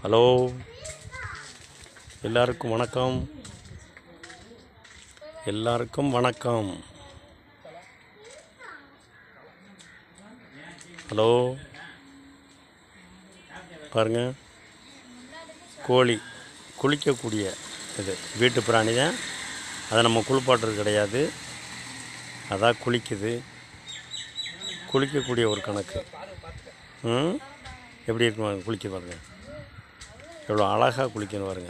Hello எல்லாருக்கும் வணக்கம் எல்லாருக்கும் வணக்கம் ஹலோ பாருங்க கோழி குளிக்கக்கூடிய இது வீட்டு பிராணி தான் அதை நம்ம குளிப்பாட்டுறது கிடையாது அதான் குளிக்குது குளிக்கக்கூடிய ஒரு கணக்கு ம் எப்படி இருக்கு பாருங்க, குளிக்க பாருங்க எவ்வளோ அழகாக குளிக்கணும் பாருங்க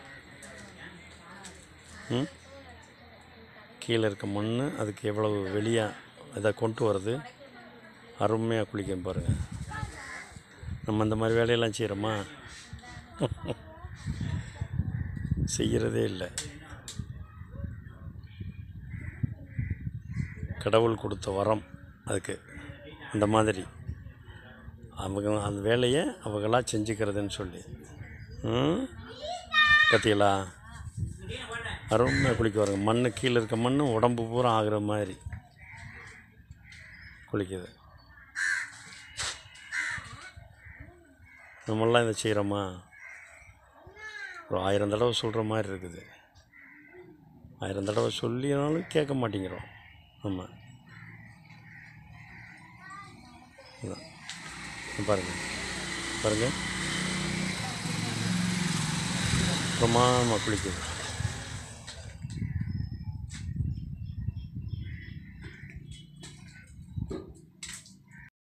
ம் கீழே இருக்க மண் அதுக்கு எவ்வளவு வெளியே இதை கொண்டு வருது அருமையாக குளிக்கணும் பாருங்க நம்ம அந்த மாதிரி வேலையெல்லாம் செய்கிறோமா செய்கிறதே இல்லை கடவுள் கொடுத்த வரம் அதுக்கு அந்த மாதிரி அவங்க அந்த வேலையை அவங்களா செஞ்சுக்கிறதுன்னு சொல்லி ம் பார்த்தீங்களா அருமையாக குளிக்க வருங்க மண் கீழே இருக்க மண் உடம்பு பூரா ஆகுற மாதிரி குளிக்குது நம்மளாம் இதை செய்கிறோமா ஒரு ஆயிரம் தடவை சொல்கிற மாதிரி இருக்குது ஆயிரம் தடவை சொல்லினாலும் கேட்க மாட்டேங்கிறோம் நம்ம அதான். இங்க பாருங்க பாருங்க பிரமாதமாக குளிக்குது